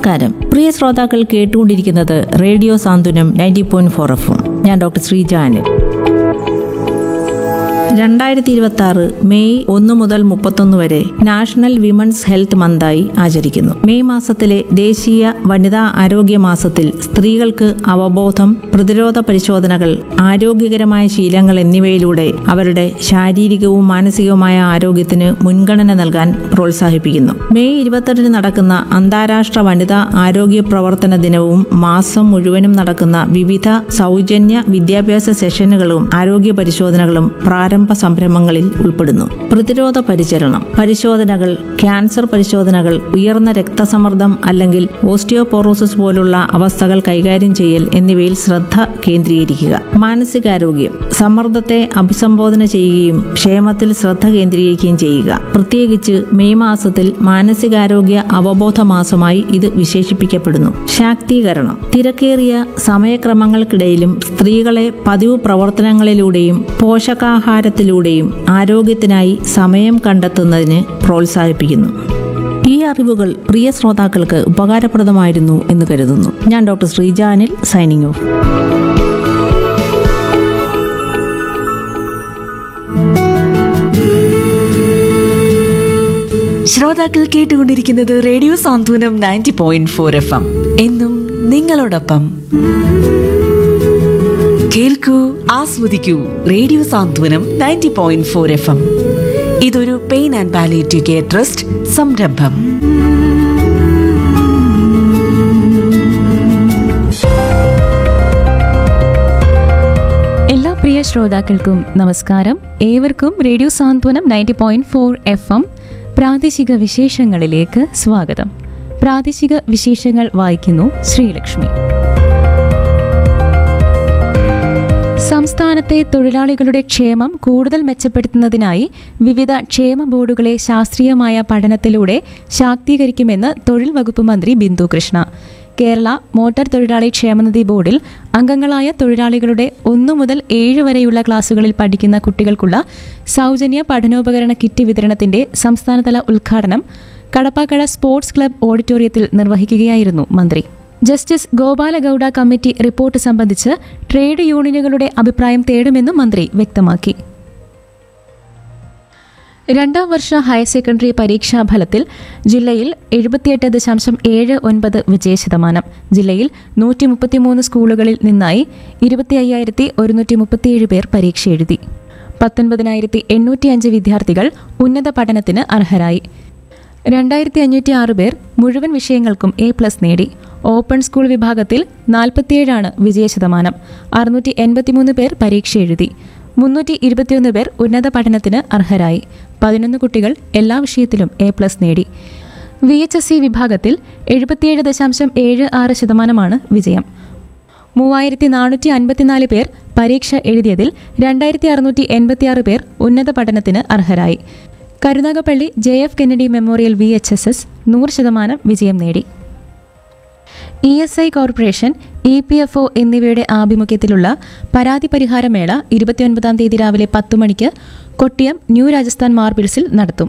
നമസ്കാരം പ്രിയ ശ്രോതാക്കൾ കേട്ടുകൊണ്ടിരിക്കുന്നത് radio Santhwanam ninety point four എഫും ഞാൻ ഡോക്ടർ ശ്രീജാന് രണ്ടായിരത്തി ഇരുപത്തി ആറ് മെയ് ഒന്ന് മുതൽ മുപ്പത്തൊന്ന് വരെ നാഷണൽ വിമൻസ് ഹെൽത്ത് മന്തായി ആചരിക്കുന്നു മെയ് മാസത്തിലെ ദേശീയ വനിതാ ആരോഗ്യ മാസത്തിൽ സ്ത്രീകൾക്ക് അവബോധം പ്രതിരോധ പരിശോധനകൾ ആരോഗ്യകരമായ ശീലങ്ങൾ എന്നിവയിലൂടെ അവരുടെ ശാരീരികവും മാനസികവുമായ ആരോഗ്യത്തിന് മുൻഗണന നൽകാൻ പ്രോത്സാഹിപ്പിക്കുന്നു മെയ് ഇരുപത്തെട്ടിന് നടക്കുന്ന അന്താരാഷ്ട്ര വനിതാ ആരോഗ്യ പ്രവർത്തന ദിനവും മാസം മുഴുവനും നടക്കുന്ന വിവിധ സൗജന്യ വിദ്യാഭ്യാസ സെഷനുകളും ആരോഗ്യ പരിശോധനകളും പ്രാരംഭ സംരംഭങ്ങളിൽ ഉൾപ്പെടുന്നു പ്രതിരോധ പരിചരണം പരിശോധനകൾ ക്യാൻസർ പരിശോധനകൾ ഉയർന്ന രക്തസമ്മർദ്ദം അല്ലെങ്കിൽ ഓസ്റ്റിയോപോറോസിസ് പോലുള്ള അവസ്ഥകൾ കൈകാര്യം ചെയ്യൽ എന്നിവയിൽ ശ്രദ്ധ കേന്ദ്രീകരിക്കുക മാനസികാരോഗ്യം സമ്മർദ്ദത്തെ അഭിസംബോധന ചെയ്യുകയും ക്ഷേമത്തിൽ ശ്രദ്ധ കേന്ദ്രീകരിക്കുകയും ചെയ്യുക പ്രത്യേകിച്ച് മെയ് മാസത്തിൽ മാനസികാരോഗ്യ അവബോധ മാസമായി ഇത് വിശേഷിപ്പിക്കപ്പെടുന്നു ശാക്തീകരണം തിരക്കേറിയ സമയക്രമങ്ങൾക്കിടയിലും സ്ത്രീകളെ പതിവ് പ്രവർത്തനങ്ങളിലൂടെയും പോഷകാഹാരത്തിലൂടെയും ആരോഗ്യത്തിനായി സമയം കണ്ടെത്തുന്നതിന് പ്രോത്സാഹിപ്പിക്കുന്നു ഈ അറിവുകൾ പ്രിയ ശ്രോതാക്കൾക്ക് ഉപകാരപ്രദമായിരുന്നു എന്ന് കരുതുന്നു ഞാൻ ഡോക്ടർ ശ്രീജാനിൽ സൈനിങ് ഓഫ് ശ്രോതാക്കൾ കേട്ടുകൊണ്ടിരിക്കുന്നത് radio Santhwanam ninety point four F M എന്നും നിങ്ങളോടൊപ്പം കേൾക്കൂ ആസ്വദിക്കൂ radio Santhwanam ninety point four F M ഇതൊരു pain and palliative care trust സംരംഭം എല്ലാ പ്രിയ ശ്രോതാക്കൾക്കും നമസ്കാരം ഏവർക്കും radio Santhwanam ninety point four F M പ്രാദേശിക വിശേഷങ്ങളിലേക്ക് സ്വാഗതം പ്രാദേശിക വിശേഷങ്ങൾ വായിക്കുന്നു ശ്രീലക്ഷ്മി സംസ്ഥാനത്തെ തൊഴിലാളികളുടെ ക്ഷേമം കൂടുതൽ മെച്ചപ്പെടുത്തുന്നതിനായി വിവിധ ക്ഷേമ ബോർഡുകളെ ശാസ്ത്രീയമായ പഠനത്തിലൂടെ ശാക്തീകരിക്കുമെന്ന് തൊഴിൽ വകുപ്പ് മന്ത്രി ബിന്ദു കൃഷ്ണ കേരള മോട്ടോർ തൊഴിലാളി ക്ഷേമനിധി ബോർഡിൽ അംഗങ്ങളായ തൊഴിലാളികളുടെ ഒന്നു മുതൽ ഏഴ് വരെയുള്ള ക്ലാസുകളിൽ പഠിക്കുന്ന കുട്ടികൾക്കുള്ള സൗജന്യ പഠനോപകരണ കിറ്റ് വിതരണത്തിന്റെ സംസ്ഥാനതല ഉദ്ഘാടനം കടപ്പാക്കട സ്പോർട്സ് ക്ലബ് ഓഡിറ്റോറിയത്തിൽ നിർവഹിക്കുകയായിരുന്നു മന്ത്രി ജസ്റ്റിസ് ഗോപാലഗൌഡ കമ്മിറ്റി റിപ്പോർട്ട് സംബന്ധിച്ച് ട്രേഡ് യൂണിയനുകളുടെ അഭിപ്രായം തേടുമെന്നും മന്ത്രി വ്യക്തമാക്കി രണ്ടാം വർഷ ഹയർ സെക്കൻഡറി പരീക്ഷാ ഫലത്തിൽ ജില്ലയിൽ എഴുപത്തിയെട്ട് ദശാംശം ഏഴ് ഒൻപത് വിജയശതമാനം ജില്ലയിൽ നൂറ്റി മുപ്പത്തിമൂന്ന് സ്കൂളുകളിൽ നിന്നായി ഇരുപത്തി അയ്യായിരത്തി ഒരുന്നൂറ്റി മുപ്പത്തിയേഴ് പേർ പരീക്ഷ എഴുതി പത്തൊൻപതിനായിരത്തി എണ്ണൂറ്റി അഞ്ച് വിദ്യാർത്ഥികൾ ഉന്നത പഠനത്തിന് അർഹരായി രണ്ടായിരത്തി അഞ്ഞൂറ്റി ആറ് പേർ മുഴുവൻ വിഷയങ്ങൾക്കും എ പ്ലസ് നേടി ഓപ്പൺ സ്കൂൾ വിഭാഗത്തിൽ നാൽപ്പത്തിയേഴാണ് വിജയശതമാനം അറുന്നൂറ്റി എൺപത്തിമൂന്ന് പേർ പരീക്ഷ എഴുതി മുന്നൂറ്റി ഇരുപത്തിയൊന്ന് പേർ ഉന്നത പഠനത്തിന് അർഹരായി പതിനൊന്ന് കുട്ടികൾ എല്ലാ വിഷയത്തിലും എ പ്ലസ് നേടി വി എച്ച് എസ് സി വിഭാഗത്തിൽ എഴുപത്തിയേഴ് ദശാംശം ഏഴ് ആറ് ശതമാനമാണ് വിജയം മൂവായിരത്തി നാനൂറ്റി അൻപത്തിനാല് പേർ പരീക്ഷ എഴുതിയതിൽ രണ്ടായിരത്തി അറുന്നൂറ്റി എൺപത്തിയാറ് പേർ ഉന്നത പഠനത്തിന് അർഹരായി Karunagappally J F Kennedy memorial V H S S നൂറ് ശതമാനം വിജയം നേടി E S I corporation E P F O എന്നിവയുടെ ആഭിമുഖ്യത്തിലുള്ള പരാതി പരിഹാര മേള ഇരുപത്തിയൊൻപതാം തീയതി രാവിലെ പത്ത് മണിക്ക് കൊട്ടിയം ന്യൂ രാജസ്ഥാൻ മാർബിൾസിൽ നടത്തും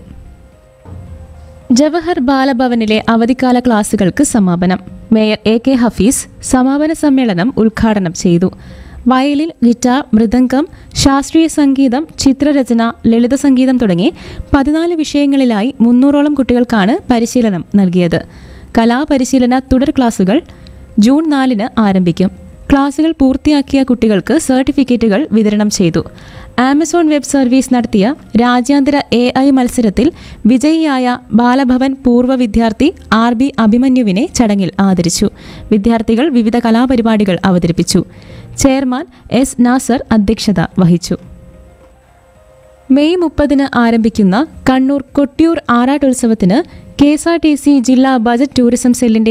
ജവഹർ ബാലഭവനിലെ അവധിക്കാല ക്ലാസുകൾക്ക് സമാപനം മേയർ എ കെ ഹഫീസ് സമാപന സമ്മേളനം ഉദ്ഘാടനം ചെയ്തു വയലിൻ ഗിറ്റാർ മൃദംഗം ശാസ്ത്രീയ സംഗീതം ചിത്രരചന ലളിത സംഗീതം തുടങ്ങി പതിനാല് വിഷയങ്ങളിലായി മുന്നൂറോളം കുട്ടികൾക്കാണ് പരിശീലനം നൽകിയത് കലാപരിശീലന തുടർ ക്ലാസുകൾ ജൂൺ നാലിന് ആരംഭിക്കും ക്ലാസുകൾ പൂർത്തിയാക്കിയ കുട്ടികൾക്ക് സർട്ടിഫിക്കറ്റുകൾ വിതരണം ചെയ്തു ആമസോൺ വെബ് സർവീസ് നടത്തിയ രാജ്യാന്തര എ ഐ മത്സരത്തിൽ വിജയിയായ ബാലഭവൻ പൂർവ്വ വിദ്യാർത്ഥി ആർ ബി അഭിമന്യുവിനെ ചടങ്ങിൽ ആദരിച്ചു വിദ്യാർത്ഥികൾ വിവിധ കലാപരിപാടികൾ അവതരിപ്പിച്ചു ചെയർമാൻ എസ് നാസർ അധ്യക്ഷത വഹിച്ചു മെയ് മുപ്പതിന് ആരംഭിക്കുന്ന കണ്ണൂർ കൊട്ടിയൂർ ആറാട്ടുത്സവത്തിന് K S R T C ജില്ലാ ബജറ്റ് ടൂറിസം സെല്ലിന്റെ